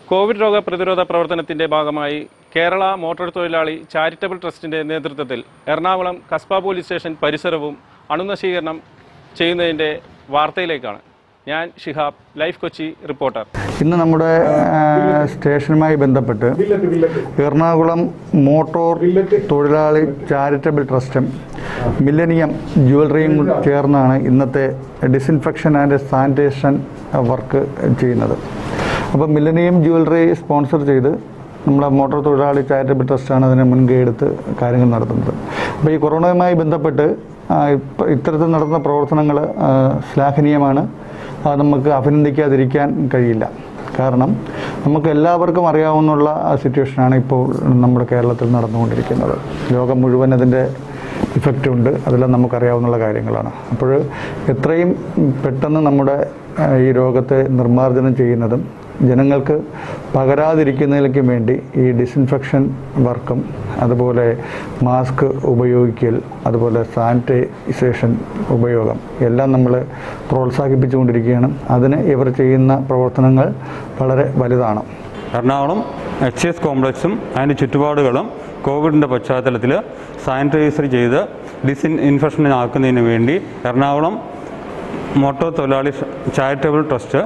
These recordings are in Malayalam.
കോവിഡ് രോഗ പ്രതിരോധ പ്രവർത്തനത്തിന്റെ ഭാഗമായി കേരള മോട്ടോർ തൊഴിലാളി ചാരിറ്റബിൾ ട്രസ്റ്റിന്റെ നേതൃത്വത്തിൽ എറണാകുളം കസ്ബ പോലീസ് സ്റ്റേഷൻ പരിസരവും അണുനശീകരണം ചെയ്യുന്നതിന്റെ വാർത്തയിലേക്കാണ് ഞാൻ ഷിഹാബ് ലൈഫ് കൊച്ചി റിപ്പോർട്ടർ ഇന്ന് നമ്മുടെ ആ, സ്റ്റേഷനുമായി ബന്ധപ്പെട്ട് എറണാകുളം മോട്ടോർ തൊഴിലാളി ചാരിറ്റബിൾ ട്രസ്റ്റും മില്ലനിയം ജ്വല്ലറിയും കൂടി ചേർന്നാണ് ഇന്നത്തെ ഡിസിൻഫെക്ഷൻ ആൻഡ് സാനിറ്റേഷൻ വർക്ക് ചെയ്യുന്നത് അപ്പോൾ മില്ലനിയം ജ്വല്ലറി സ്പോൺസർ ചെയ്ത് നമ്മുടെ മോട്ടോർ തൊഴിലാളി ചാരിറ്റബിൾ ട്രസ്റ്റാണ് അതിനെ മുൻകൈ എടുത്ത് കാര്യങ്ങൾ നടത്തുന്നത് അപ്പോൾ ഈ കൊറോണയുമായി ബന്ധപ്പെട്ട് ആ, ഇപ്പ- ഇത്തരത്തിൽ നടത്തുന്ന പ്രവർത്തനങ്ങൾ ആ, ശ്ലാഘനീയമാണ് അത് നമുക്ക് അഭിനന്ദിക്കാതിരിക്കാൻ കഴിയില്ല കാരണം നമുക്ക് എല്ലാവർക്കും അറിയാവുന്നുള്ള സിറ്റുവേഷനാണ് ഇപ്പോൾ നമ്മുടെ കേരളത്തിൽ നടന്നുകൊണ്ടിരിക്കുന്നത് ലോകം മുഴുവൻ അതിൻ്റെ ഇഫക്റ്റ് ഉണ്ട് അതെല്ലാം നമുക്കറിയാവുന്ന കാര്യങ്ങളാണ് അപ്പോൾ എത്രയും പെട്ടെന്ന് നമ്മുടെ ആ, ഈ രോഗത്തെ നിർമ്മാർജ്ജനം ചെയ്യുന്നതും ജനങ്ങൾക്ക് പകരാതിരിക്കുന്നതിലേക്ക് വേണ്ടി ഈ ഡിസിൻഫെക്ഷൻ വർക്കും അതുപോലെ മാസ്ക് ഉപയോഗിക്കൽ അതുപോലെ സാനിറ്റൈസേഷൻ ഉപയോഗം എല്ലാം നമ്മൾ പ്രോത്സാഹിപ്പിച്ചുകൊണ്ടിരിക്കുകയാണ് അതിന് ഇവർ ചെയ്യുന്ന പ്രവർത്തനങ്ങൾ വളരെ വലുതാണ് എറണാകുളം എച്ച് എസ് കോംപ്ലക്സും അതിൻ്റെ ചുറ്റുപാടുകളും കോവിഡിൻ്റെ പശ്ചാത്തലത്തിൽ സാനിറ്റൈസർ ചെയ്ത് ഡിസിൻ ഇൻഫെക്ഷനാക്കുന്നതിന് വേണ്ടി എറണാകുളം മോട്ടോർ തൊഴിലാളി ചാരിറ്റബിൾ ട്രസ്റ്റ്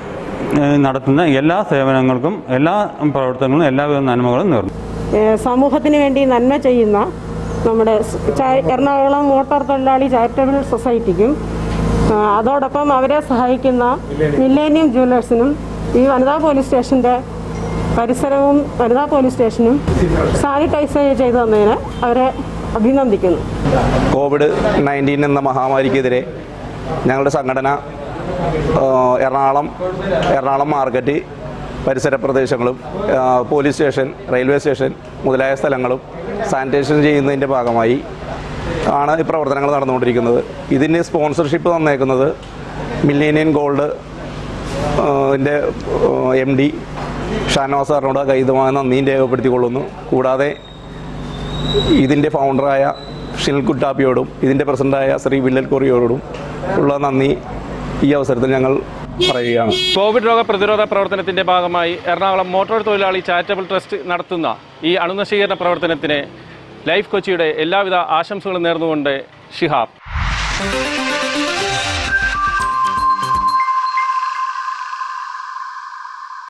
ഏഹ്, നടത്തുന്ന എല്ലാ സേവനങ്ങൾക്കും എല്ലാ പ്രവർത്തനങ്ങളും എല്ലാവിധ നന്മകളും നേർന്നു ഏഹ് സമൂഹത്തിന് വേണ്ടി നന്മ ചെയ്യുന്ന നമ്മുടെ സ് ചാ- എറണാകുളം മോട്ടോർ തൊഴിലാളി ചാരിറ്റബിൾ സൊസൈറ്റിക്കും ആ, അതോടൊപ്പം അവരെ സഹായിക്കുന്ന മില്ലേനിയം ജുവലേഴ്സിനും ഈ വനിതാ പോലീസ് സ്റ്റേഷൻ്റെ പരിസരവും വനിതാ പോലീസ് സ്റ്റേഷനും സാനിറ്റൈസ് ചെയ്തു തന്നതിന് അവരെ അഭിനന്ദിക്കുന്നു കോവിഡ് നയൻറ്റീൻ എന്ന മഹാമാരിക്കെതിരെ ഞങ്ങളുടെ സംഘടന ആ, എറണാകുളം എറണാകുളം മാർക്കറ്റ് പരിസര പ്രദേശങ്ങളും ആ, പോലീസ് സ്റ്റേഷൻ റെയിൽവേ സ്റ്റേഷൻ മുതലായ സ്ഥലങ്ങളും സാനിറ്റൈസേഷൻ ചെയ്യുന്നതിൻ്റെ ഭാഗമായി ആണ് ഈ പ്രവർത്തനങ്ങൾ നടന്നുകൊണ്ടിരിക്കുന്നത് ഇതിന് സ്പോൺസർഷിപ്പ് തന്നേക്കുന്നത് മില്ലേനിയൻ ഗോൾഡ് ൻ്റെ എം ഡി ഷാനവാസ് സാറിനോട് കൈതമായ നന്ദിയും രേഖപ്പെടുത്തിക്കൊള്ളുന്നു കൂടാതെ ഇതിൻ്റെ ഫൗണ്ടറായ ഷിനിൽ കുട്ടാപ്പിയോടും ഇതിൻ്റെ പ്രസിഡൻ്റായ ശ്രീ വില്ലൽ കൊറിയോടും ഉള്ള നന്ദി ഈ അവസരത്തിൽ ഞങ്ങൾ പറയുകയാണ് കോവിഡ് രോഗ പ്രതിരോധ പ്രവർത്തനത്തിന്റെ ഭാഗമായി എറണാകുളം മോട്ടോർ തൊഴിലാളി ചാരിറ്റബിൾ ട്രസ്റ്റ് നടത്തുന്ന ഈ അണുനശീകരണ പ്രവർത്തനത്തിന് ലൈഫ് കൊച്ചിയുടെ എല്ലാവിധ ആശംസകളും നേർന്നുകൊണ്ട് ഷിഹാബ്